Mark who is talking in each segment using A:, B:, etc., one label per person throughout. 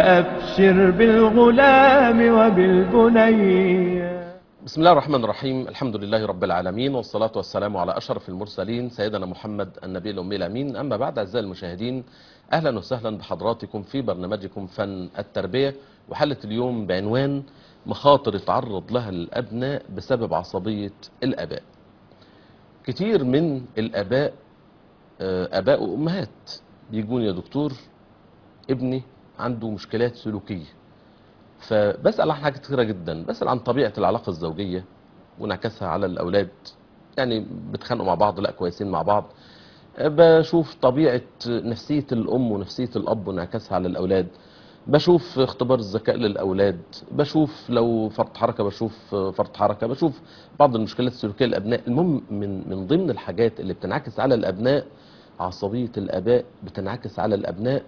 A: فأبشر بالغلام وبالبني
B: بسم الله الرحمن الرحيم الحمد لله رب العالمين والصلاة والسلام على أشرف المرسلين سيدنا محمد النبي الأمي الأمين أما بعد أعزائي المشاهدين أهلا وسهلا بحضراتكم في برنامجكم فن التربية وحلة اليوم بعنوان مخاطر يتعرض لها الأبناء بسبب عصبية الآباء كتير من الآباء آه، آباء وأمهات بيجون يا دكتور ابني عنده مشكلات سلوكية فبسأل عن حاجات كتيرة جدا بسأل عن طبيعة العلاقة الزوجية وانعكاسها على الأولاد يعني بتخانقوا مع بعض لا كويسين مع بعض بشوف طبيعة نفسية الأم ونفسية الأب وانعكاسها على الأولاد بشوف اختبار الذكاء للأولاد بشوف لو فرط حركة بشوف فرط حركة بشوف بعض المشكلات السلوكية للأبناء المهم من من ضمن الحاجات اللي بتنعكس على الأبناء عصبية الآباء بتنعكس على الأبناء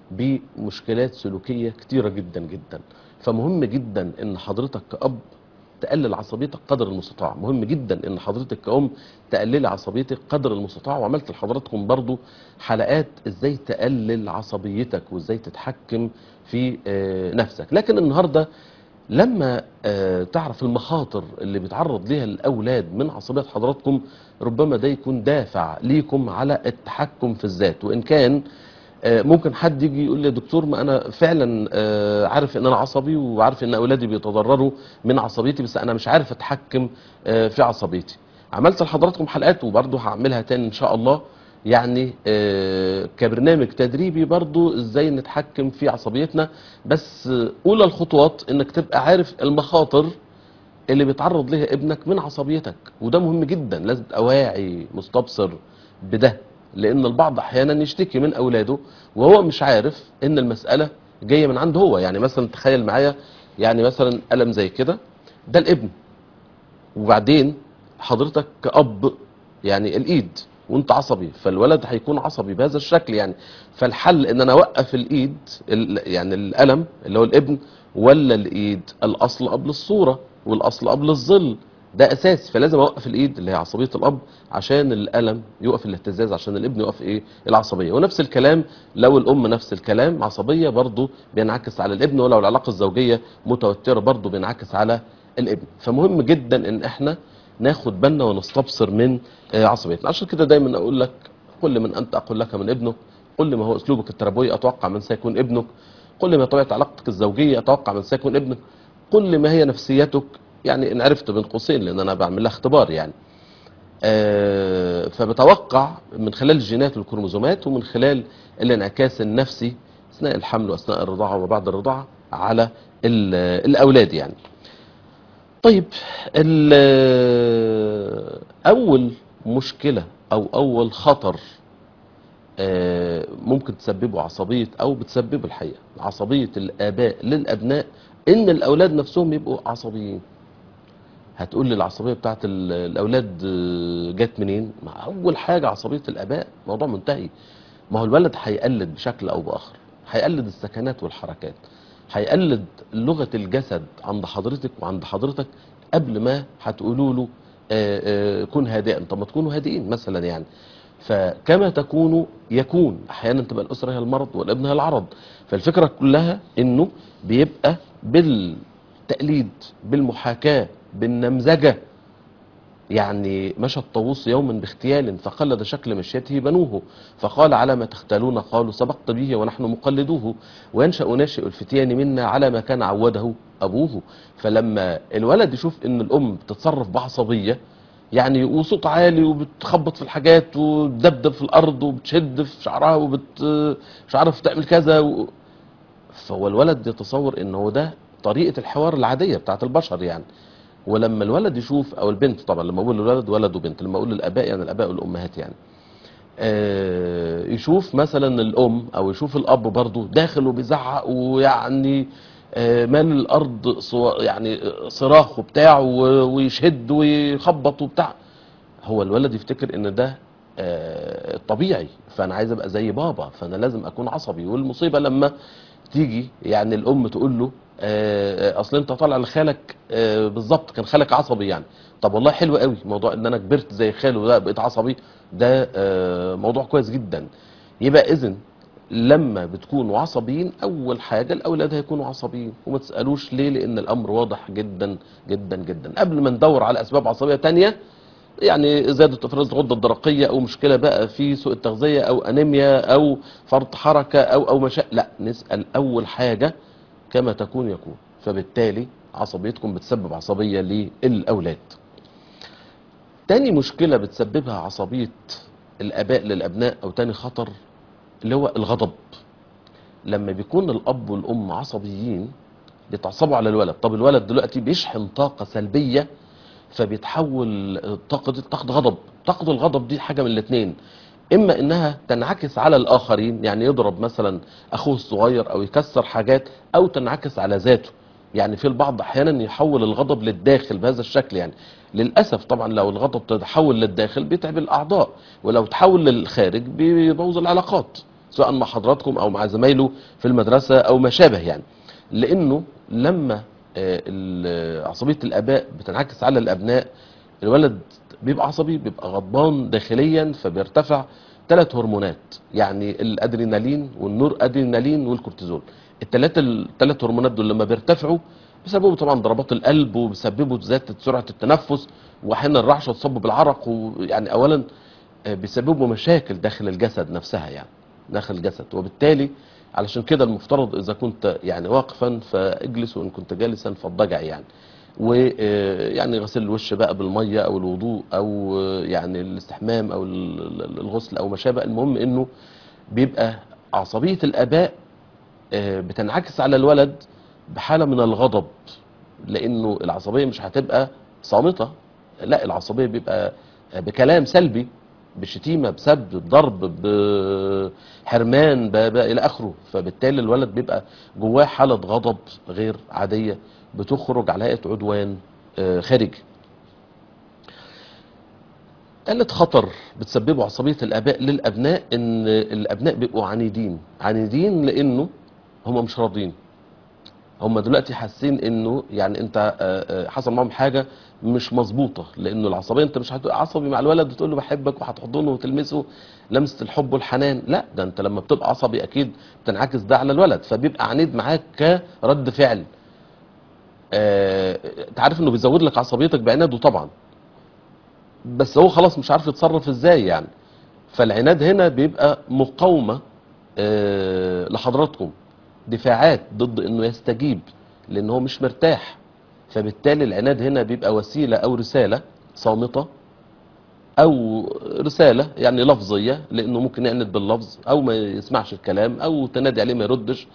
B: بمشكلات سلوكية كتيرة جدا جدا فمهم جدا ان حضرتك كأب تقلل عصبيتك قدر المستطاع مهم جدا ان حضرتك كأم تقللي عصبيتك قدر المستطاع وعملت لحضراتكم برضو حلقات ازاي تقلل عصبيتك وازاي تتحكم في آه، نفسك لكن النهاردة لما آه، تعرف المخاطر اللي بيتعرض ليها الأولاد من عصبية حضراتكم ربما ده يكون دافع ليكم على التحكم في الذات وإن كان آه، ممكن حد يجي يقول لي يا دكتور ما انا فعلا آه، عارف ان انا عصبي وعارف ان اولادي بيتضرروا من عصبيتي بس انا مش عارف اتحكم آه، في عصبيتي عملت لحضراتكم حلقات وبرضه هعملها تاني ان شاء الله يعني آه، كبرنامج تدريبي برضه ازاي نتحكم في عصبيتنا بس آه، اولى الخطوات انك تبقى عارف المخاطر اللي بيتعرض ليها ابنك من عصبيتك وده مهم جدا لازم تبقى واعي مستبصر بده لان البعض احيانا يشتكي من اولاده وهو مش عارف ان المساله جايه من عنده هو يعني مثلا تخيل معايا يعني مثلا قلم زي كده ده الابن وبعدين حضرتك كأب يعني الايد وانت عصبي فالولد هيكون عصبي بهذا الشكل يعني فالحل ان انا اوقف الايد ال- يعني القلم اللي هو الابن ولا الايد الاصل قبل الصوره والاصل قبل الظل ده اساسي فلازم اوقف الايد اللي هي عصبيه الاب عشان القلم يوقف الاهتزاز عشان الابن يوقف ايه العصبيه ونفس الكلام لو الام نفس الكلام عصبيه برضه بينعكس على الابن ولو العلاقه الزوجيه متوتره برضه بينعكس على الابن فمهم جدا ان احنا ناخد بالنا ونستبصر من آه، عصبيتنا عشان كده دايما اقول لك كل من انت اقول لك من ابنك قل ما هو اسلوبك التربوي اتوقع من سيكون ابنك قل ما طبيعه علاقتك الزوجيه اتوقع من سيكون ابنك قل ما هي نفسيتك يعني ان عرفت بين قوسين لان انا بعمل لها اختبار يعني آه، فبتوقع من خلال الجينات والكروموزومات ومن خلال الانعكاس النفسي اثناء الحمل واثناء الرضاعه وبعد الرضاعه على ال- الاولاد يعني طيب ال- اول مشكله او اول خطر آه، ممكن تسببه عصبيه او بتسببه الحقيقه عصبيه الاباء للابناء ان الاولاد نفسهم يبقوا عصبيين هتقول لي العصبيه بتاعت ال- الاولاد آه، جت منين ما اول حاجه عصبيه الاباء موضوع منتهي ما هو الولد هيقلد بشكل او باخر هيقلد السكنات والحركات هيقلد لغه الجسد عند حضرتك وعند حضرتك قبل ما هتقولوا له آه، آه، كن هادئا طب ما تكونوا هادئين مثلا يعني فكما تكونوا يكون احيانا تبقى الاسره هي المرض والابن هي العرض فالفكره كلها انه بيبقى بالتقليد بالمحاكاه بالنمذجه يعني مشى الطاووس يوما باغتيال فقلد شكل مشيته بنوه فقال على ما تختالون قالوا سبقت به ونحن مقلدوه وينشأ ناشئ الفتيان منا على ما كان عوده أبوه فلما الولد يشوف ان الأم بتتصرف بعصبية يعني وصوت عالي وبتخبط في الحاجات وتدبدب في الأرض وبتشد في شعرها وبت مش عارف تعمل كذا و... فهو الولد يتصور ان هو ده طريقة الحوار العادية بتاعت البشر يعني ولما الولد يشوف او البنت طبعا لما اقول الولد ولد وبنت لما اقول الاباء يعني الاباء والامهات يعني آه، يشوف مثلا الام او يشوف الاب برضه داخل وبيزعق ويعني آه، مال الارض صوا- يعني صراخ وبتاع و- ويشد ويخبط وبتاع هو الولد يفتكر ان ده آه، طبيعي فانا عايز ابقى زي بابا فانا لازم اكون عصبي والمصيبه لما تيجي يعني الام تقول له آه، اصل انت طالع لخالك آه، بالظبط كان خالك عصبي يعني طب والله حلو قوي موضوع ان انا كبرت زي خاله ده بقيت عصبي ده آه، موضوع كويس جدا يبقى اذن لما بتكونوا عصبيين اول حاجه الاولاد هيكونوا عصبيين وما تسالوش ليه لان الامر واضح جدا جدا جدا قبل ما ندور على اسباب عصبيه تانية يعني زياده افراز الغده الدرقيه او مشكله بقى في سوء التغذيه او انيميا او فرط حركه او او مشا لا نسال اول حاجه كما تكون يكون فبالتالي عصبيتكم بتسبب عصبيه للاولاد تاني مشكله بتسببها عصبيه الاباء للابناء او تاني خطر اللي هو الغضب لما بيكون الاب والام عصبيين بيتعصبوا على الولد طب الولد دلوقتي بيشحن طاقه سلبيه فبيتحول الطاقه دي طاقه غضب طاقه الغضب دي حاجه من الاثنين اما انها تنعكس على الاخرين يعني يضرب مثلا اخوه الصغير او يكسر حاجات او تنعكس على ذاته يعني في البعض احيانا يحول الغضب للداخل بهذا الشكل يعني للاسف طبعا لو الغضب تتحول للداخل بيتعب الاعضاء ولو تحول للخارج بيبوظ العلاقات سواء مع حضراتكم او مع زمايله في المدرسه او ما شابه يعني لانه لما آه، ال- عصبيه الاباء بتنعكس على الابناء الولد بيبقى عصبي بيبقى غضبان داخليا فبيرتفع ثلاث هرمونات يعني الادرينالين والنور ادرينالين والكورتيزول الثلاثه الثلاث هرمونات دول لما بيرتفعوا بيسببوا طبعا ضربات القلب وبيسببوا زياده سرعه التنفس واحيانا الرعشه تصب بالعرق ويعني اولا آه، بيسببوا مشاكل داخل الجسد نفسها يعني داخل الجسد وبالتالي علشان كده المفترض اذا كنت يعني واقفا فاجلس وان كنت جالسا فاضطجع يعني ويعني غسيل الوش بقى بالميه او الوضوء او آه، يعني الاستحمام او ال- ال- الغسل او ما شابه المهم انه بيبقى عصبيه الاباء آه، بتنعكس على الولد بحاله من الغضب لانه العصبيه مش هتبقى صامته لا العصبيه بيبقى بكلام سلبي بشتيمه بسب بضرب بحرمان ب- ب- الى اخره فبالتالي الولد بيبقى جواه حاله غضب غير عاديه بتخرج على هيئه عدوان آه، خارجي ثالث خطر بتسببه عصبيه الاباء للابناء ان الابناء بيبقوا عنيدين عنيدين لانه هم مش راضيين هم دلوقتي حاسين انه يعني انت آه، آه، حصل معاهم حاجه مش مظبوطه لانه العصبيه انت مش هتبقى عصبي مع الولد وتقول له بحبك وهتحضنه وتلمسه لمسه الحب والحنان لا ده انت لما بتبقى عصبي اكيد بتنعكس ده على الولد فبيبقى عنيد معاك كرد فعل آه، انت عارف انه بيزود لك عصبيتك بعناده طبعا بس هو خلاص مش عارف يتصرف ازاي يعني فالعناد هنا بيبقى مقاومه آه، لحضراتكم دفاعات ضد انه يستجيب لان هو مش مرتاح فبالتالي العناد هنا بيبقى وسيله او رساله صامته او رساله يعني لفظيه لانه ممكن يعند باللفظ او ما يسمعش الكلام او تنادي عليه ما يردش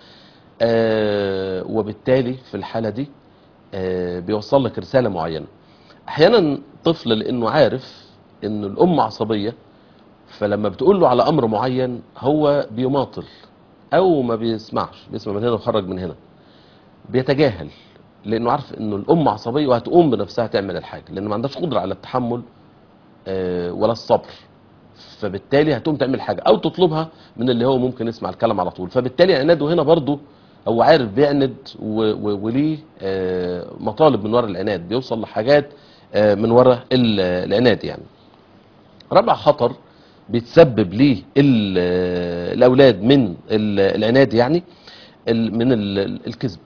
B: آه وبالتالي في الحاله دي آه بيوصل لك رساله معينه احيانا طفل لانه عارف ان الام عصبيه فلما بتقول له على امر معين هو بيماطل او ما بيسمعش بيسمع من هنا ويخرج من هنا بيتجاهل لانه عارف انه الام عصبيه وهتقوم بنفسها تعمل الحاجه لان ما عندهاش قدره على التحمل آه، ولا الصبر فبالتالي هتقوم تعمل حاجه او تطلبها من اللي هو ممكن يسمع الكلام على طول فبالتالي عناده هنا برضه هو عارف بيعند و- و- وليه آه، مطالب من وراء العناد بيوصل لحاجات آه، من وراء ال- العناد يعني رابع خطر بيتسبب ليه ال- الاولاد من ال- العناد يعني ال- من ال- الكذب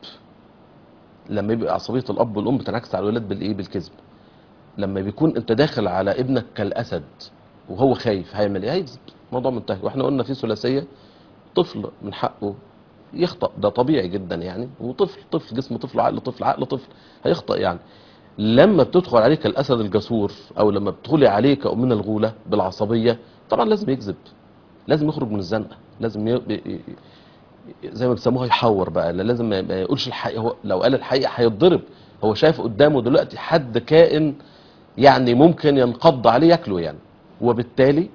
B: لما يبقى عصبيه الاب والام بتنعكس على الولاد بالايه بالكذب لما بيكون انت داخل على ابنك كالاسد وهو خايف هيعمل ايه هيكذب الموضوع منتهي واحنا قلنا في ثلاثيه طفل من حقه يخطأ ده طبيعي جدا يعني وطفل طفل جسم طفل عقل طفل عقل طفل هيخطأ يعني لما بتدخل عليك الاسد الجسور او لما بتدخلي عليك من الغوله بالعصبيه طبعا لازم يكذب لازم يخرج من الزنقه لازم ي... ي- ي- زي ما بيسموها يحور بقى لا لازم ما ما يقولش الحقيقه هو لو قال الحقيقه هيتضرب هو شايف قدامه دلوقتي حد كائن يعني ممكن ينقض عليه ياكله يعني وبالتالي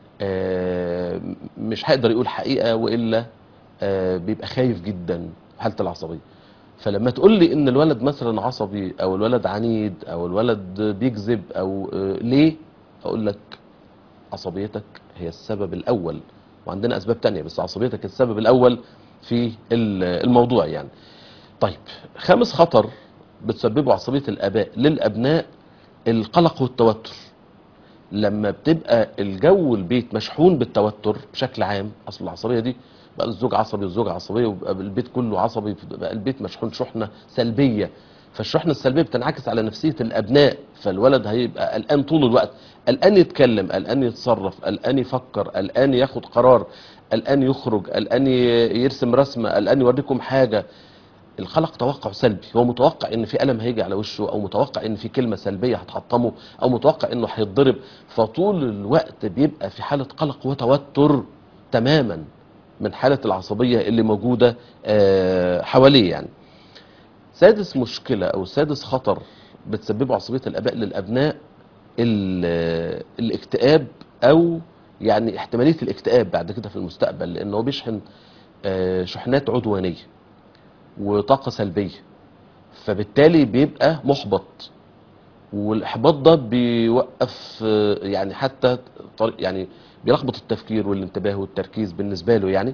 B: آه، مش هيقدر يقول حقيقه والا آه، بيبقى خايف جدا في حاله العصبيه فلما تقول لي ان الولد مثلا عصبي او الولد عنيد او الولد بيكذب او آه، ليه اقول لك عصبيتك هي السبب الاول وعندنا اسباب تانية بس عصبيتك السبب الاول في ال- الموضوع يعني طيب خامس خطر بتسببه عصبيه الاباء للابناء القلق والتوتر لما بتبقى الجو البيت مشحون بالتوتر بشكل عام اصل العصبيه دي بقى الزوج عصبي والزوجة عصبية وبقى البيت كله عصبي بقى البيت مشحون شحنة سلبية فالشحنة السلبية بتنعكس على نفسية الأبناء فالولد هيبقى قلقان طول الوقت قلقان يتكلم قلقان يتصرف قلقان يفكر قلقان ياخد قرار قلقان يخرج قلقان ي- يرسم رسمة قلقان يوريكم حاجة القلق توقع سلبي هو متوقع ان في الم هيجي على وشه او متوقع ان في كلمه سلبيه هتحطمه او متوقع انه هيتضرب فطول الوقت بيبقى في حاله قلق وتوتر تماما من حاله العصبيه اللي موجوده آه، حواليه يعني سادس مشكله او سادس خطر بتسببه عصبيه الاباء للابناء ال- الاكتئاب او يعني احتماليه الاكتئاب بعد كده في المستقبل لانه هو بيشحن آه، شحنات عدوانيه وطاقة سلبية فبالتالي بيبقى محبط والإحباط ده بيوقف آه، يعني حتى طريق يعني بيلخبط التفكير والانتباه والتركيز بالنسبة له يعني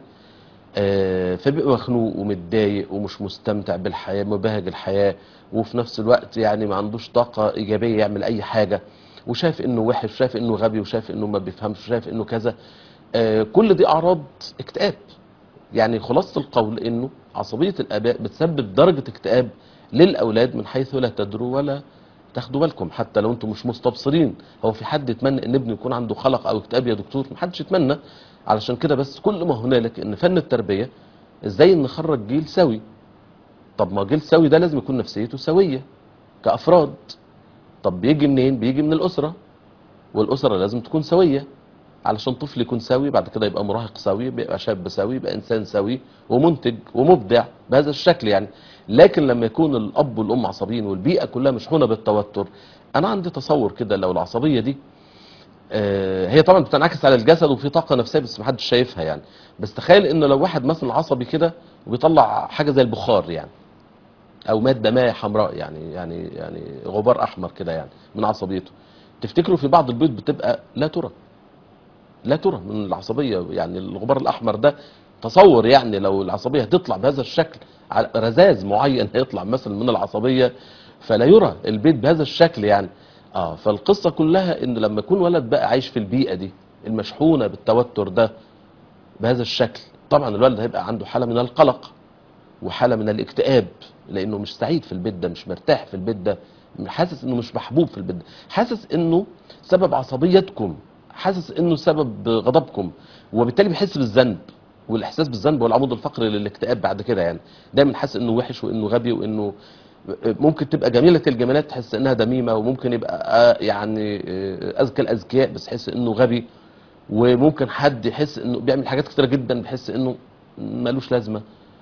B: آه، فبيبقى مخنوق ومتضايق ومش مستمتع بالحياة مبهج الحياة وفي نفس الوقت يعني ما عندوش طاقة إيجابية يعمل أي حاجة وشايف إنه وحش وشايف إنه غبي وشايف إنه ما بيفهمش وشايف إنه كذا آه، كل دي أعراض اكتئاب يعني خلاصة القول انه عصبية الاباء بتسبب درجة اكتئاب للاولاد من حيث لا تدروا ولا تاخدوا بالكم حتى لو انتم مش مستبصرين هو في حد يتمنى ان ابنه يكون عنده قلق او اكتئاب يا دكتور محدش يتمنى علشان كده بس كل ما هنالك ان فن التربية ازاي نخرج جيل سوي طب ما جيل سوي ده لازم يكون نفسيته سوية كافراد طب بيجي منين بيجي من الاسرة والاسرة لازم تكون سوية علشان طفل يكون سوي بعد كده يبقى مراهق سوي بيبقى شاب سوي يبقى انسان سوي ومنتج ومبدع بهذا الشكل يعني لكن لما يكون الاب والام عصبيين والبيئه كلها مشحونه بالتوتر انا عندي تصور كده لو العصبيه دي آه، هي طبعا بتنعكس على الجسد وفي طاقه نفسيه بس محدش شايفها يعني بس تخيل ان لو واحد مثلا عصبي كده وبيطلع حاجه زي البخار يعني او ماده ماء حمراء يعني يعني يعني غبار احمر كده يعني من عصبيته تفتكروا في بعض البيوت بتبقى لا ترى لا ترى من العصبيه يعني الغبار الاحمر ده تصور يعني لو العصبيه هتطلع بهذا الشكل على رذاذ معين هيطلع مثلا من العصبيه فلا يرى البيت بهذا الشكل يعني اه فالقصه كلها ان لما يكون ولد بقى عايش في البيئه دي المشحونه بالتوتر ده بهذا الشكل طبعا الولد هيبقى عنده حاله من القلق وحاله من الاكتئاب لانه مش سعيد في البيت ده مش مرتاح في البيت ده حاسس انه مش محبوب في البيت ده حاسس انه سبب عصبيتكم حاسس انه سبب غضبكم وبالتالي بيحس بالذنب والاحساس بالذنب هو العمود الفقري للاكتئاب بعد كده يعني دايما حاسس انه وحش وانه غبي وانه ممكن تبقى جميله الجمالات تحس انها دميمه وممكن يبقى آه، يعني آه، اذكى الاذكياء بس يحس انه غبي وممكن حد يحس انه بيعمل حاجات كتيره جدا بيحس انه ملوش لازمه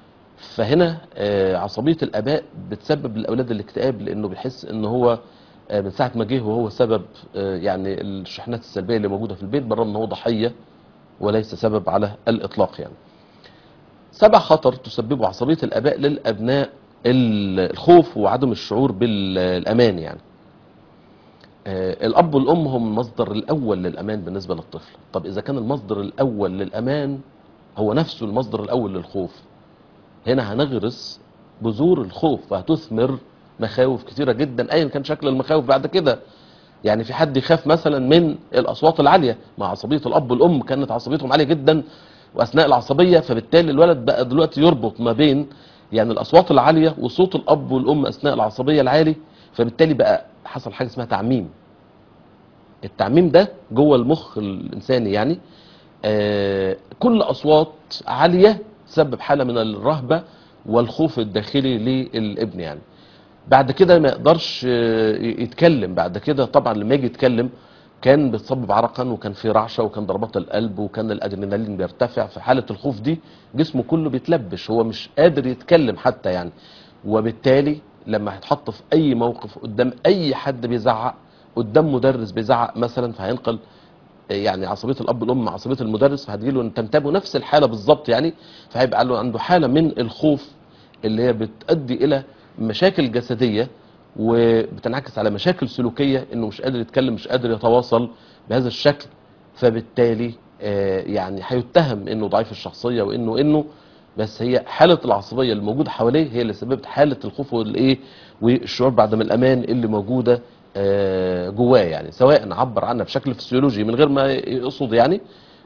B: فهنا آه، عصبيه الاباء بتسبب للاولاد الاكتئاب لانه بيحس ان هو آه، من ساعه ما جه وهو سبب آه، يعني الشحنات السلبيه اللي موجوده في البيت بالرغم ان هو ضحيه وليس سبب على الاطلاق يعني. سبع خطر تسببه عصبيه الاباء للابناء ال- الخوف وعدم الشعور بالامان يعني. آه، الاب والام هم المصدر الاول للامان بالنسبه للطفل، طب اذا كان المصدر الاول للامان هو نفسه المصدر الاول للخوف هنا هنغرس بذور الخوف وهتثمر مخاوف كتيرة جدا ايا كان شكل المخاوف بعد كده يعني في حد يخاف مثلا من الاصوات العالية مع عصبية الاب والام كانت عصبيتهم عالية جدا واثناء العصبية فبالتالي الولد بقى دلوقتي يربط ما بين يعني الاصوات العالية وصوت الاب والام اثناء العصبية العالي فبالتالي بقى حصل حاجة اسمها تعميم التعميم ده جوه المخ الانساني يعني آه، كل اصوات عاليه تسبب حاله من الرهبه والخوف الداخلي للابن يعني بعد كده ما يقدرش آه، يتكلم بعد كده طبعا لما يجي يتكلم كان بيتصبب عرقا وكان في رعشه وكان ضربات القلب وكان الادرينالين بيرتفع في حاله الخوف دي جسمه كله بيتلبش هو مش قادر يتكلم حتى يعني وبالتالي لما هيتحط في اي موقف قدام اي حد بيزعق قدام مدرس بيزعق مثلا فهينقل يعني عصبيه الاب والام مع عصبيه المدرس فهتجيله ان تنتابه نفس الحاله بالظبط يعني فهيبقى له عنده حاله من الخوف اللي هي بتؤدي الى مشاكل جسديه وبتنعكس على مشاكل سلوكيه انه مش قادر يتكلم مش قادر يتواصل بهذا الشكل فبالتالي آه، يعني هيتهم انه ضعيف الشخصيه وانه انه بس هي حاله العصبيه اللي موجوده حواليه هي اللي سببت حاله الخوف والايه والشعور بعدم الامان اللي موجوده آه، جواه يعني سواء عبر عنها بشكل فسيولوجي من غير ما يقصد يعني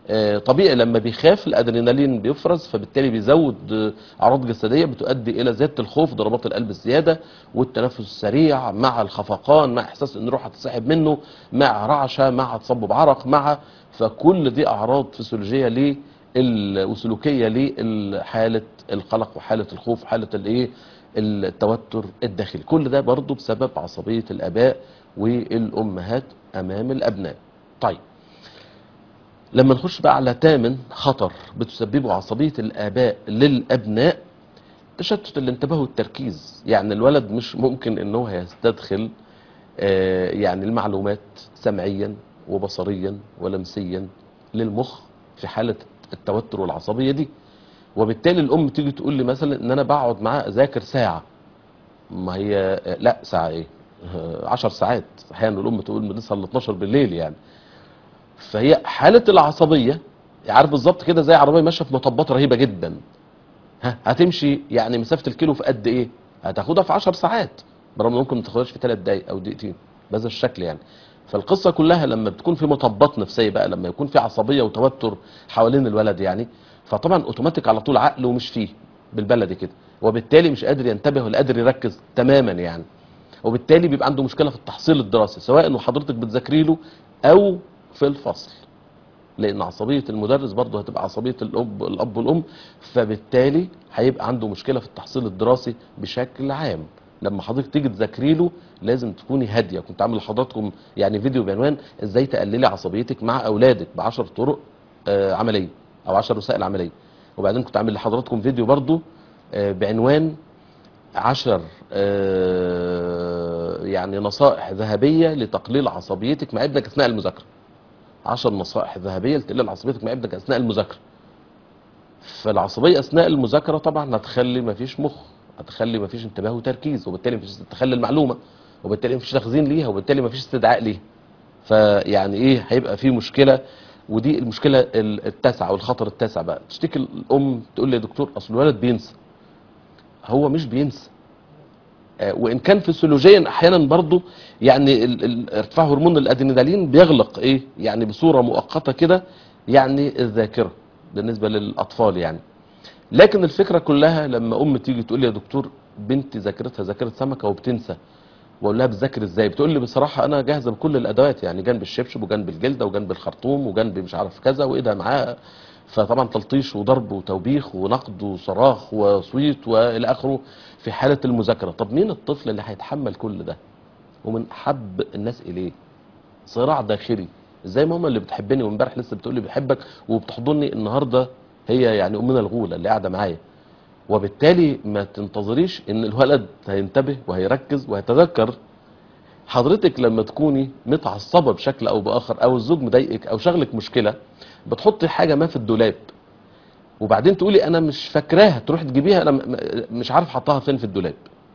B: آه، طبيعي لما بيخاف الادرينالين بيفرز فبالتالي بيزود آه، اعراض جسديه بتؤدي الى زياده الخوف ضربات القلب الزياده والتنفس السريع مع الخفقان مع احساس ان روحه هتسحب منه مع رعشه مع تصبب عرق مع فكل دي اعراض فسيولوجيه ليه ال- وسلوكيه لحاله القلق وحاله الخوف وحاله الايه التوتر الداخلي كل ده برضه بسبب عصبيه الاباء والامهات امام الابناء طيب لما نخش بقى على تامن خطر بتسببه عصبية الآباء للأبناء تشتت الانتباه والتركيز يعني الولد مش ممكن انه هيستدخل آه، يعني المعلومات سمعيا وبصريا ولمسيا للمخ في حالة التوتر والعصبية دي وبالتالي الأم تيجي تقول لي مثلا ان انا بقعد معاه اذاكر ساعة ما هي آه، لا ساعة ايه آه، عشر ساعات احيانا الام تقول بنسهر ل 12 بالليل يعني فهي حالة العصبية عارف بالظبط كده زي عربية ماشية في مطبات رهيبة جدا ها هتمشي يعني مسافة الكيلو في قد ايه هتاخدها في 10 ساعات برغم إن ممكن ما تاخدهاش في 3 دقايق او دقيقتين بهذا الشكل يعني فالقصة كلها لما بتكون في مطبات نفسية بقى لما يكون في عصبية وتوتر حوالين الولد يعني فطبعا اوتوماتيك على طول عقله مش فيه بالبلدي كده وبالتالي مش قادر ينتبه ولا قادر يركز تماما يعني وبالتالي بيبقى عنده مشكله في التحصيل الدراسي سواء انه حضرتك بتذاكري له او في الفصل لان عصبيه المدرس برضه هتبقى عصبيه الاب الاب والام فبالتالي هيبقى عنده مشكله في التحصيل الدراسي بشكل عام لما حضرتك تيجي تذاكري له لازم تكوني هاديه كنت عامل لحضراتكم يعني فيديو بعنوان ازاي تقللي عصبيتك مع اولادك ب 10 طرق آه، عمليه او 10 وسائل عمليه وبعدين كنت عامل لحضراتكم فيديو برضه آه، بعنوان عشر آه، يعني نصائح ذهبية لتقليل عصبيتك مع ابنك أثناء المذاكرة عشر نصائح ذهبية لتقليل عصبيتك مع ابنك أثناء المذاكرة فالعصبية أثناء المذاكرة طبعا هتخلي مفيش مخ هتخلي مفيش انتباه وتركيز وبالتالي مفيش تخلي المعلومة وبالتالي مفيش تخزين ليها وبالتالي مفيش استدعاء ليها فيعني ايه هيبقى في مشكلة ودي المشكلة ال- التاسعة والخطر التاسع بقى تشتكي الأم تقول لي يا دكتور أصل الولد بينسى هو مش بينسى آه، وان كان فسيولوجيا احيانا برضو يعني ال- ال- ارتفاع هرمون الادرينالين بيغلق ايه يعني بصوره مؤقته كده يعني الذاكره بالنسبه للاطفال يعني لكن الفكره كلها لما ام تيجي تقول لي يا دكتور بنتي ذاكرتها ذاكره سمكه وبتنسى واقول لها بتذاكر ازاي بتقول لي بصراحه انا جاهزه بكل الادوات يعني جنب الشبشب وجنب الجلده وجنب الخرطوم وجنب مش عارف كذا وايدها معاه فطبعا تلطيش وضرب وتوبيخ ونقد وصراخ وصويت والى اخره في حاله المذاكره طب مين الطفل اللي هيتحمل كل ده ومن احب الناس اليه صراع داخلي زي ما هم اللي بتحبني وامبارح لسه بتقولي بحبك وبتحضني النهارده هي يعني امنا الغوله اللي قاعده معايا وبالتالي ما تنتظريش ان الولد هينتبه وهيركز وهيتذكر حضرتك لما تكوني متعصبه بشكل او باخر او الزوج مضايقك او شغلك مشكله بتحطي حاجه ما في الدولاب وبعدين تقولي انا مش فاكراها تروح تجيبيها انا م- م- مش عارف حطها فين في الدولاب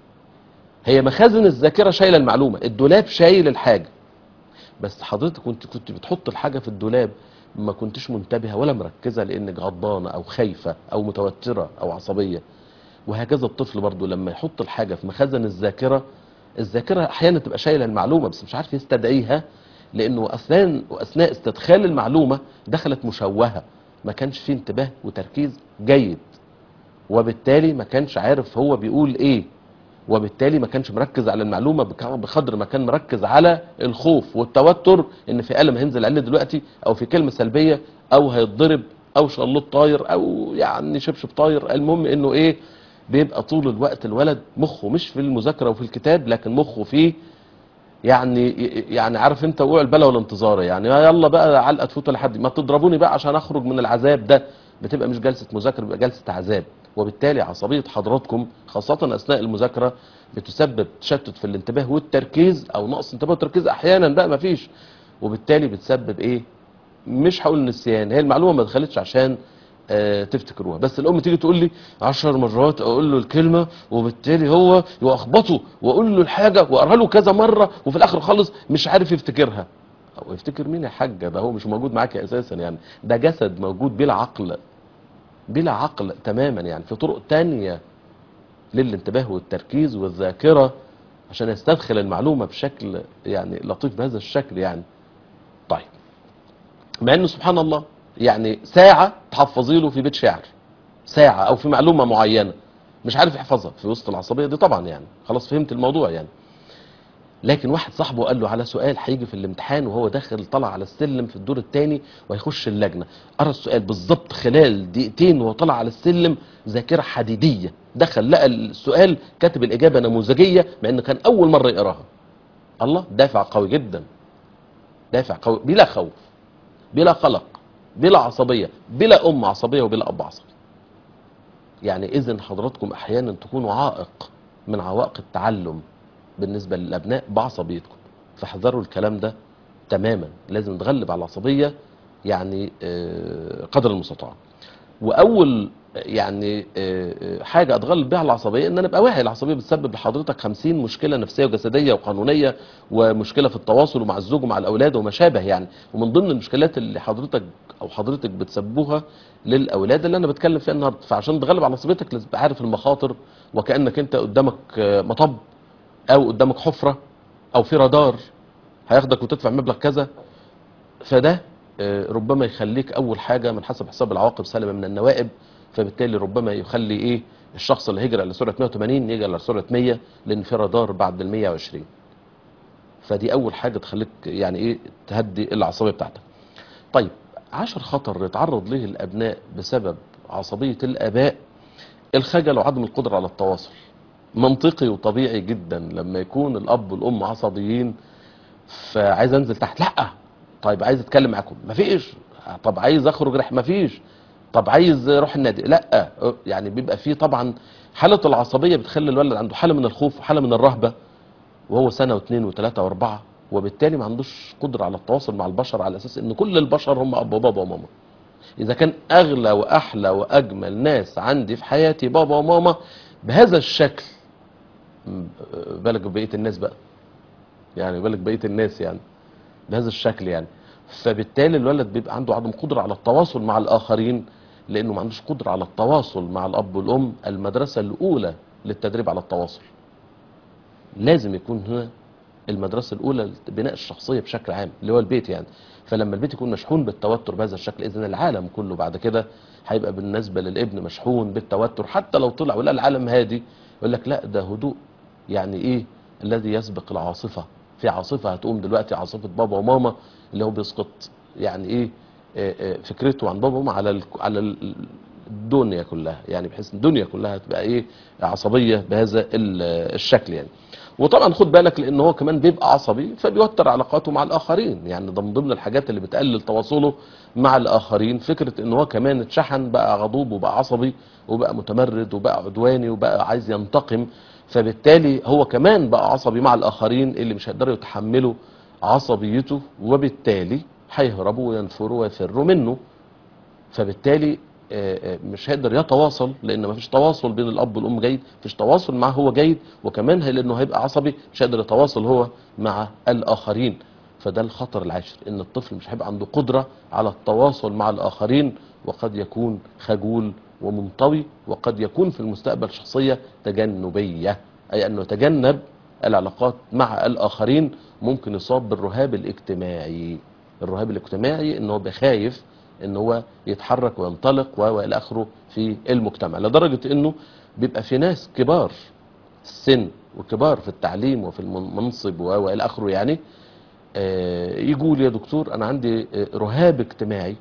B: هي مخازن الذاكره شايله المعلومه الدولاب شايل الحاجه بس حضرتك كنت كنت بتحط الحاجه في الدولاب ما كنتش منتبهه ولا مركزه لانك غضبانه او خايفه او متوتره او عصبيه وهكذا الطفل برضو لما يحط الحاجه في مخازن الذاكره الذاكره احيانا تبقى شايله المعلومه بس مش عارف يستدعيها لانه اثناء واثناء استدخال المعلومه دخلت مشوهه ما كانش فيه انتباه وتركيز جيد وبالتالي ما كانش عارف هو بيقول ايه وبالتالي ما كانش مركز على المعلومه بك- بقدر ما كان مركز على الخوف والتوتر ان في قلم هينزل عليه دلوقتي او في كلمه سلبيه او هيتضرب او شلوط طاير او يعني شبشب طاير المهم انه ايه بيبقى طول الوقت الولد مخه مش في المذاكره وفي الكتاب لكن مخه في يعني يعني عارف انت وقوع البلا والانتظار يعني يلا بقى علقه تفوت لحد ما تضربوني بقى عشان اخرج من العذاب ده بتبقى مش جلسه مذاكره بتبقى جلسه عذاب وبالتالي عصبيه حضراتكم خاصه اثناء المذاكره بتسبب تشتت في الانتباه والتركيز او نقص انتباه وتركيز احيانا بقى ما فيش وبالتالي بتسبب ايه مش هقول نسيان هي المعلومه ما دخلتش عشان آه، تفتكروها بس الام تيجي تقول لي عشر مرات اقول له الكلمه وبالتالي هو يخبطه واقول له الحاجه واقراها له كذا مره وفي الاخر خالص مش عارف يفتكرها او يفتكر مين يا حاجه ده هو مش موجود معاك اساسا يعني ده جسد موجود بلا عقل بلا عقل تماما يعني في طرق تانية للانتباه والتركيز والذاكره عشان يستدخل المعلومه بشكل يعني لطيف بهذا الشكل يعني طيب مع انه سبحان الله يعني ساعه تحفظي له في بيت شعر ساعه او في معلومه معينه مش عارف يحفظها في وسط العصبيه دي طبعا يعني خلاص فهمت الموضوع يعني لكن واحد صاحبه قال له على سؤال هيجي في الامتحان وهو داخل طلع على السلم في الدور الثاني وهيخش اللجنه قرا السؤال بالظبط خلال دقيقتين وهو طلع على السلم ذاكره حديديه دخل لقى السؤال كاتب الاجابه نموذجيه مع انه كان اول مره يقراها الله دافع قوي جدا دافع قوي بلا خوف بلا قلق بلا عصبيه بلا ام عصبيه وبلا اب عصبي يعني اذا حضراتكم احيانا تكونوا عائق من عوائق التعلم بالنسبه للابناء بعصبيتكم فاحذروا الكلام ده تماما لازم نتغلب على العصبيه يعني آه، قدر المستطاع واول يعني آه، آه، حاجه اتغلب بيها على العصبيه ان انا ابقى واعي العصبيه بتسبب لحضرتك 50 مشكله نفسيه وجسديه وقانونيه ومشكله في التواصل ومع الزوج ومع الاولاد وما شابه يعني ومن ضمن المشكلات اللي حضرتك او حضرتك بتسببوها للاولاد اللي انا بتكلم فيها النهارده فعشان تتغلب على عصبيتك لازم تبقى عارف المخاطر وكانك انت قدامك آه، مطب او قدامك حفره او في رادار هياخدك وتدفع مبلغ كذا فده آه، ربما يخليك اول حاجه من حسب حساب العواقب سلبه من النوائب فبالتالي ربما يخلي ايه الشخص اللي هيجري على سرعه 180 يجري على سرعه 100 لان في رادار بعد ال 120 فدي اول حاجه تخليك يعني ايه تهدي العصبيه بتاعتك طيب عشر خطر يتعرض ليه الابناء بسبب عصبيه الاباء الخجل وعدم القدره على التواصل منطقي وطبيعي جدا لما يكون الاب والام عصبيين فعايز انزل تحت لا طيب عايز اتكلم معاكم مفيش طب عايز اخرج رح مفيش طب عايز اروح النادي لا يعني بيبقى فيه طبعا حاله العصبيه بتخلي الولد عنده حاله من الخوف وحاله من الرهبه وهو سنه واثنين وثلاثه واربعه وبالتالي ما عندوش قدره على التواصل مع البشر على اساس ان كل البشر هم ابا وبابا وماما اذا كان اغلى واحلى واجمل ناس عندي في حياتي بابا وماما بهذا الشكل م- بالك بقيه الناس بقى يعني بالك بقيه الناس يعني بهذا الشكل يعني فبالتالي الولد بيبقى عنده عدم قدره على التواصل مع الاخرين لانه ما عندوش قدره على التواصل مع الاب والام المدرسه الاولى للتدريب على التواصل لازم يكون هنا المدرسه الاولى لبناء الشخصيه بشكل عام اللي هو البيت يعني فلما البيت يكون مشحون بالتوتر بهذا الشكل اذا العالم كله بعد كده هيبقى بالنسبه للابن مشحون بالتوتر حتى لو طلع ولا العالم هادي يقول لك لا ده هدوء يعني ايه الذي يسبق العاصفه في عاصفه هتقوم دلوقتي عاصفه بابا وماما اللي هو بيسقط يعني ايه آه، آه، فكرته عن بابا وماما على ال- على ال- الدنيا كلها يعني بحيث الدنيا كلها تبقى ايه عصبيه بهذا ال- الشكل يعني وطبعا خد بالك لان هو كمان بيبقى عصبي فبيوتر علاقاته مع الاخرين يعني ده من ضمن الحاجات اللي بتقلل تواصله مع الاخرين فكره ان هو كمان اتشحن بقى غضوب وبقى عصبي وبقى متمرد وبقى عدواني وبقى عايز ينتقم فبالتالي هو كمان بقى عصبي مع الاخرين اللي مش هيقدروا يتحملوا عصبيته وبالتالي هيهربوا وينفروا ويفروا منه فبالتالي آه، آه، مش هيقدر يتواصل لان مفيش تواصل بين الاب والام جيد مفيش تواصل معاه هو جيد وكمان هي- لانه هيبقى عصبي مش هيقدر يتواصل هو مع الاخرين فده الخطر العاشر ان الطفل مش هيبقى عنده قدره على التواصل مع الاخرين وقد يكون خجول ومنطوي وقد يكون في المستقبل شخصيه تجنبيه اي انه يتجنب العلاقات مع الاخرين ممكن يصاب بالرهاب الاجتماعي الرهاب الاجتماعي ان هو بخايف ان هو يتحرك وينطلق و- والى اخره في المجتمع لدرجه انه بيبقى في ناس كبار السن وكبار في التعليم وفي المنصب و- والى اخره يعني آه، يجوا لي يا دكتور انا عندي آه، رهاب اجتماعي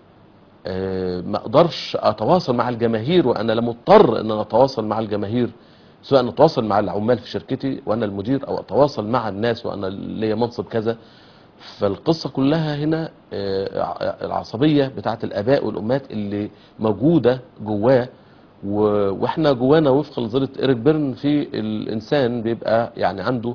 B: آه، ما اقدرش اتواصل مع الجماهير وانا لا مضطر ان انا اتواصل مع الجماهير سواء اتواصل مع العمال في شركتي وانا المدير او اتواصل مع الناس وانا ليا منصب كذا فالقصة كلها هنا آه، ع- العصبية بتاعت الآباء والأمهات اللي موجودة جواه و- واحنا جوانا وفق نظرية إيريك بيرن في الإنسان بيبقى يعني عنده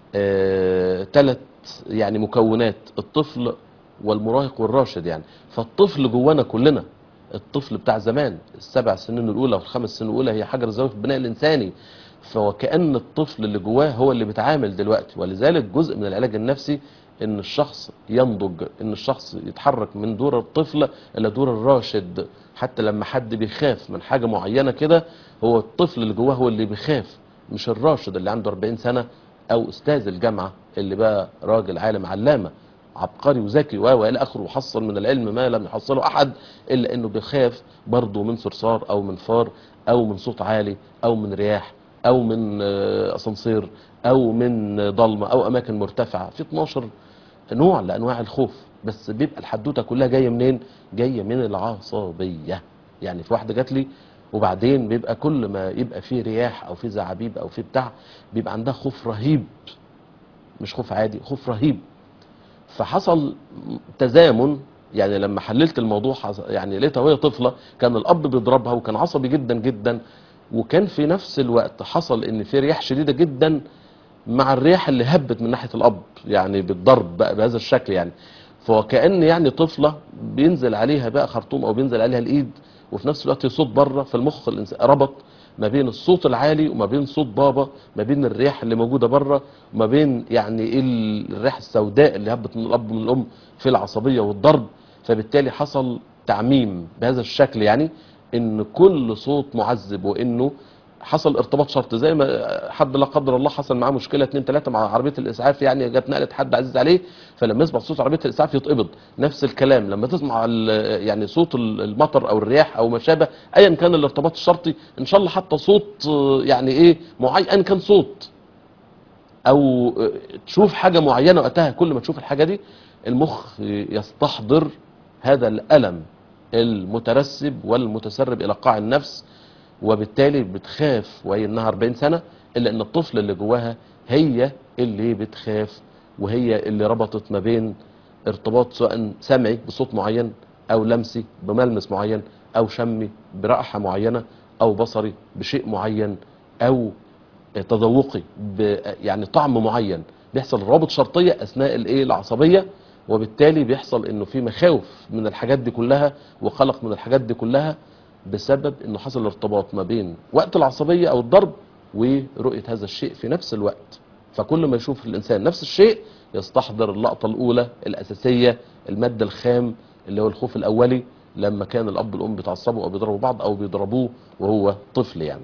B: ثلاث يعني مكونات الطفل والمراهق والراشد يعني فالطفل جوانا كلنا الطفل بتاع زمان السبع سنين الأولى والخمس سنين الأولى هي حجر الزاوية في البناء الإنساني فوكأن الطفل اللي جواه هو اللي بيتعامل دلوقتي ولذلك جزء من العلاج النفسي ان الشخص ينضج ان الشخص يتحرك من دور الطفل الى دور الراشد حتى لما حد بيخاف من حاجة معينة كده هو الطفل اللي جواه هو اللي بيخاف مش الراشد اللي عنده 40 سنة او استاذ الجامعة اللي بقى راجل عالم علامة عبقري وذكي و والى اخره وحصل من العلم ما لم يحصله احد الا انه بيخاف برضه من صرصار او من فار او من صوت عالي او من رياح او من آه، اسانسير او من آه، ضلمه او اماكن مرتفعه في 12 نوع لانواع الخوف بس بيبقى الحدوته كلها جايه منين جايه من العصبيه يعني في واحده جات لي وبعدين بيبقى كل ما يبقى فيه رياح او فيه زعابيب او فيه بتاع بيبقى عندها خوف رهيب مش خوف عادي خوف رهيب فحصل تزامن يعني لما حللت الموضوع حص- يعني لقيتها وهي طفله كان الاب بيضربها وكان عصبي جدا جدا وكان في نفس الوقت حصل ان في رياح شديده جدا مع الرياح اللي هبت من ناحيه الاب يعني بالضرب بقى بهذا الشكل يعني فكأن يعني طفله بينزل عليها بقى خرطوم او بينزل عليها الايد وفي نفس الوقت صوت بره فالمخ الإنس- ربط ما بين الصوت العالي وما بين صوت بابا ما بين الرياح اللي موجوده بره وما بين يعني ايه ال- الرياح السوداء اللي هبت من الاب ومن الام في العصبيه والضرب فبالتالي حصل تعميم بهذا الشكل يعني ان كل صوت معذب وانه حصل ارتباط شرط زي ما حد لا قدر الله حصل معاه مشكله اتنين تلاته مع عربيه الاسعاف يعني جت نقلت حد عزيز عليه فلما يسمع صوت عربيه الاسعاف يتقبض نفس الكلام لما تسمع ال- يعني صوت ال- المطر او الرياح او ما شابه ايا كان الارتباط الشرطي ان شاء الله حتى صوت آه، يعني ايه معين أيا كان صوت او آه، تشوف حاجه معينه وقتها كل ما تشوف الحاجه دي المخ يستحضر هذا الالم المترسب والمتسرب الى قاع النفس وبالتالي بتخاف وهي انها 40 سنه الا ان الطفل اللي جواها هي اللي بتخاف وهي اللي ربطت ما بين ارتباط سواء سمعي بصوت معين او لمسي بملمس معين او شمي برائحه معينه او بصري بشيء معين او تذوقي ب يعني طعم معين بيحصل روابط شرطيه اثناء الايه العصبيه وبالتالي بيحصل انه في مخاوف من الحاجات دي كلها وقلق من الحاجات دي كلها بسبب انه حصل ارتباط ما بين وقت العصبيه او الضرب ورؤيه هذا الشيء في نفس الوقت فكل ما يشوف الانسان نفس الشيء يستحضر اللقطه الاولى الاساسيه الماده الخام اللي هو الخوف الاولي لما كان الاب والام بيتعصبوا او بيضربوا بعض او بيضربوه وهو طفل يعني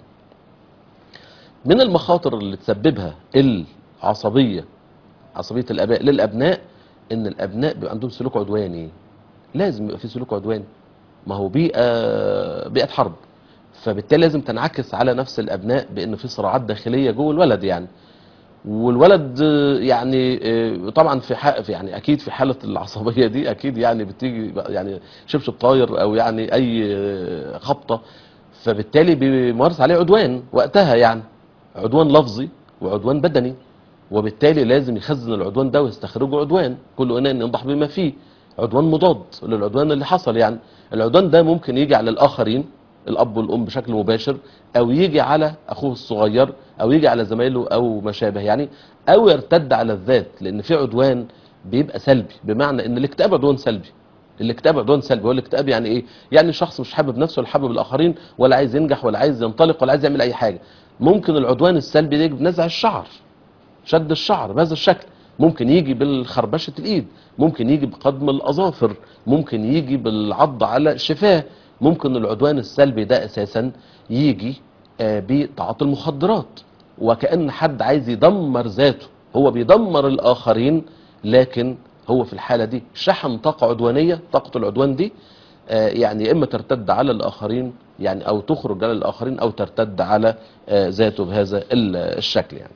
B: من المخاطر اللي تسببها العصبيه عصبيه الاباء للابناء ان الابناء بيبقى عندهم سلوك عدواني لازم يبقى في سلوك عدواني ما هو بيئه بيئه حرب فبالتالي لازم تنعكس على نفس الابناء بان في صراعات داخليه جوه الولد يعني والولد آه، يعني آه، طبعا في حق في يعني اكيد في حاله العصبيه دي اكيد يعني بتيجي بقى يعني شبشب طاير او يعني اي آه، خبطه فبالتالي بيمارس عليه عدوان وقتها يعني عدوان لفظي وعدوان بدني وبالتالي لازم يخزن العدوان ده ويستخرجه عدوان كل اناء ينضح بما فيه عدوان مضاد للعدوان اللي حصل يعني العدوان ده ممكن يجي على الاخرين الاب والام بشكل مباشر او يجي على اخوه الصغير او يجي على زمايله او ما شابه يعني او يرتد على الذات لان في عدوان بيبقى سلبي بمعنى ان الاكتئاب عدوان سلبي الاكتئاب عدوان سلبي هو الاكتئاب يعني ايه يعني شخص مش حابب نفسه ولا حابب الاخرين ولا عايز ينجح ولا عايز ينطلق ولا عايز يعمل اي حاجه ممكن العدوان السلبي ده يجي بنزع الشعر شد الشعر بهذا الشكل ممكن يجي بالخربشة الإيد ممكن يجي بقدم الأظافر ممكن يجي بالعض على الشفاه ممكن العدوان السلبي ده أساسا يجي آه، بتعاطي المخدرات وكأن حد عايز يدمر ذاته هو بيدمر الآخرين لكن هو في الحالة دي شحن طاقة عدوانية طاقة العدوان دي آه، يعني يا إما ترتد على الآخرين يعني أو تخرج على الآخرين أو ترتد على آه، ذاته بهذا ال- الشكل يعني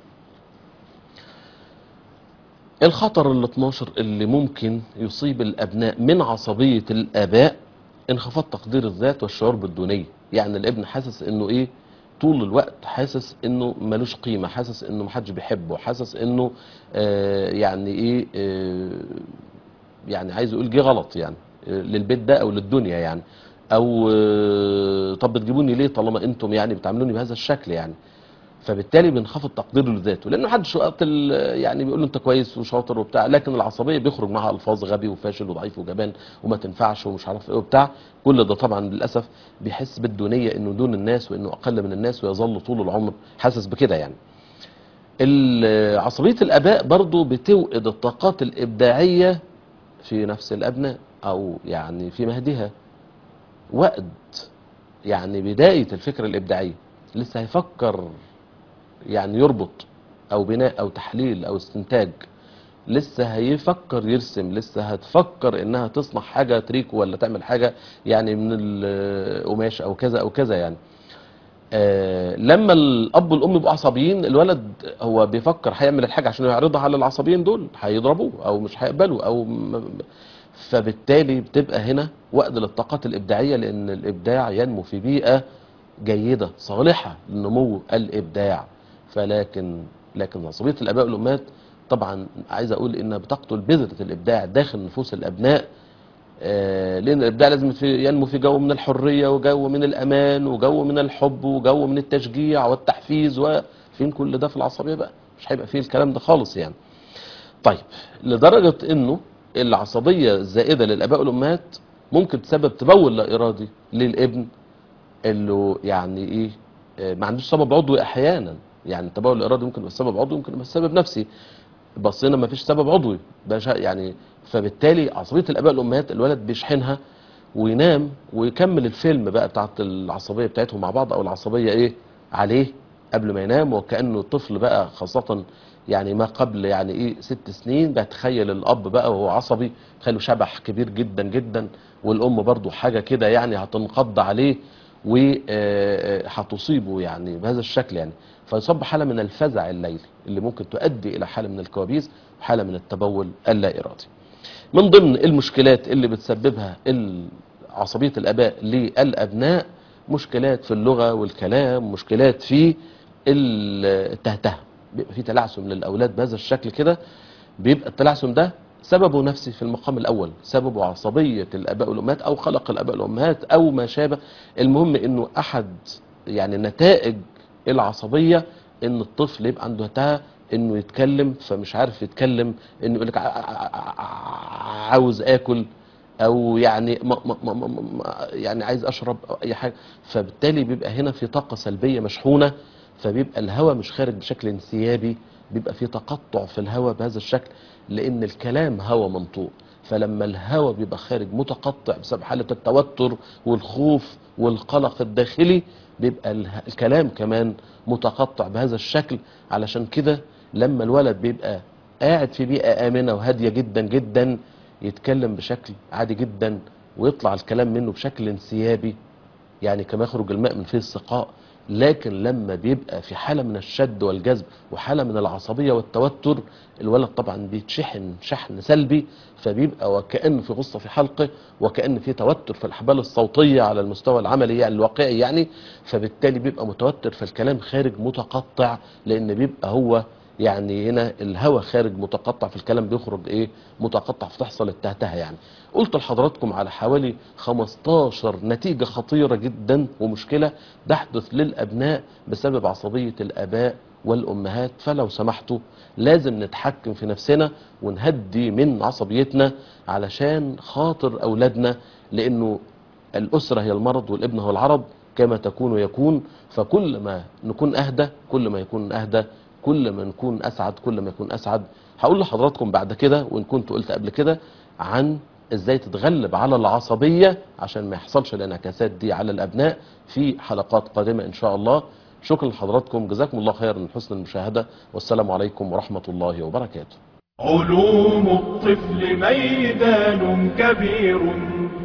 B: الخطر ال 12 اللي ممكن يصيب الابناء من عصبيه الاباء انخفاض تقدير الذات والشعور بالدونيه يعني الابن حاسس انه ايه طول الوقت حاسس انه ملوش قيمه حاسس انه محدش بيحبه حاسس انه آه يعني ايه آه يعني عايز يقول جه غلط يعني آه، للبيت ده او للدنيا يعني او آه، طب بتجيبوني ليه طالما انتم يعني بتعاملوني بهذا الشكل يعني فبالتالي بينخفض تقديره لذاته لانه محدش وقت ال- يعني بيقول له انت كويس وشاطر وبتاع لكن العصبيه بيخرج معاها الفاظ غبي وفاشل وضعيف وجبان وما تنفعش ومش عارف ايه وبتاع كل ده طبعا للاسف بيحس بالدونيه انه دون الناس وانه اقل من الناس ويظل طول العمر حاسس بكده يعني ال- عصبيه الاباء برضو بتوقد الطاقات الابداعيه في نفس الابناء او يعني في مهدها وقد يعني بدايه الفكره الابداعيه لسه هيفكر يعني يربط او بناء او تحليل او استنتاج لسه هيفكر يرسم لسه هتفكر انها تصنع حاجة تريكو ولا تعمل حاجة يعني من القماش او كذا او كذا يعني آه، لما الاب والام يبقوا عصبيين الولد هو بيفكر هيعمل الحاجه عشان يعرضها على العصبيين دول هيضربوه او مش هيقبلوا او م- فبالتالي بتبقى هنا وقت للطاقات الابداعيه لان الابداع ينمو في بيئه جيده صالحه لنمو الابداع فلكن لكن عصبيه الاباء والامهات طبعا عايز اقول انها بتقتل بذره الابداع داخل نفوس الابناء آه، لان الابداع لازم في ينمو في جو من الحريه وجو من الامان وجو من الحب وجو من التشجيع والتحفيز وفين كل ده في العصبيه بقى مش هيبقى فيه الكلام ده خالص يعني طيب لدرجه انه العصبيه الزائده للاباء والامهات ممكن تسبب تبول لا ارادي للابن اللي يعني ايه آه، ما عندوش سبب عضوي احيانا يعني التبول الارادي ممكن يبقى سبب عضوي ممكن يبقى سبب نفسي بصينا ما فيش سبب عضوي ده شا- يعني فبالتالي عصبيه الاباء والامهات الولد بيشحنها وينام ويكمل الفيلم بقى بتاعت العصبيه بتاعتهم مع بعض او العصبيه ايه عليه قبل ما ينام وكانه طفل بقى خاصه يعني ما قبل يعني ايه ست سنين بتخيل الاب بقى وهو عصبي تخيله شبح كبير جدا جدا والام برضو حاجه كده يعني هتنقض عليه وهتصيبه يعني بهذا الشكل يعني فيصاب حاله من الفزع الليلي اللي ممكن تؤدي الى حاله من الكوابيس وحاله من التبول اللا ارادي. من ضمن المشكلات اللي بتسببها ال- عصبيه الاباء للابناء مشكلات في اللغه والكلام مشكلات في التهته بيبقى في تلعثم للاولاد بهذا الشكل كده بيبقى التلعثم ده سببه نفسي في المقام الاول سببه عصبيه الاباء والامهات او خلق الاباء والامهات او ما شابه المهم انه احد يعني نتائج العصبيه ان الطفل يبقى عنده تهه انه يتكلم فمش عارف يتكلم انه يقول لك عاوز اكل او يعني ما ما ما ما ما يعني عايز اشرب او اي حاجه فبالتالي بيبقى هنا في طاقه سلبيه مشحونه فبيبقى الهواء مش خارج بشكل انسيابي بيبقى في تقطع في الهواء بهذا الشكل لان الكلام هواء منطوق فلما الهواء بيبقى خارج متقطع بسبب حاله التوتر والخوف والقلق الداخلي بيبقى اله- الكلام كمان متقطع بهذا الشكل علشان كده لما الولد بيبقى قاعد في بيئه امنه وهاديه جدا جدا يتكلم بشكل عادي جدا ويطلع الكلام منه بشكل انسيابي يعني كما يخرج الماء من فيه السقاء لكن لما بيبقى في حالة من الشد والجذب وحالة من العصبية والتوتر الولد طبعا بيتشحن شحن سلبي فبيبقى وكأن في غصة في حلقه وكأن في توتر في الأحبال الصوتية على المستوى العملي يعني الواقعي يعني فبالتالي بيبقى متوتر فالكلام خارج متقطع لأن بيبقى هو يعني هنا الهواء خارج متقطع في الكلام بيخرج ايه متقطع فتحصل التهتهه يعني قلت لحضراتكم على حوالي 15 نتيجة خطيرة جدا ومشكلة تحدث للأبناء بسبب عصبية الآباء والأمهات فلو سمحتوا لازم نتحكم في نفسنا ونهدي من عصبيتنا علشان خاطر أولادنا لأنه الأسرة هي المرض والابن هو العرض كما تكون ويكون فكل ما نكون أهدى كل ما يكون أهدى كل ما نكون أسعد كل ما يكون أسعد هقول لحضراتكم بعد كده وإن كنت قلت قبل كده عن ازاي تتغلب على العصبية عشان ما يحصلش الانعكاسات دي على الأبناء في حلقات قادمة إن شاء الله شكرا لحضراتكم جزاكم الله خيرا من حسن المشاهدة والسلام عليكم ورحمة الله وبركاته
A: علوم الطفل ميدان كبير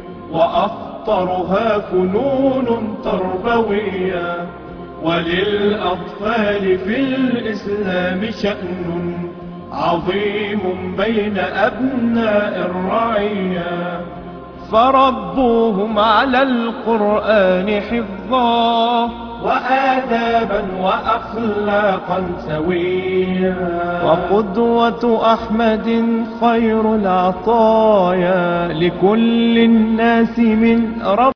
A: وأخطرها فنون تربوية وللأطفال في الإسلام شأن عظيم بين أبناء الرعية فربوهم على القرآن حفظا وآدابا وأخلاقا سويا وقدوة أحمد خير العطايا لكل الناس من رب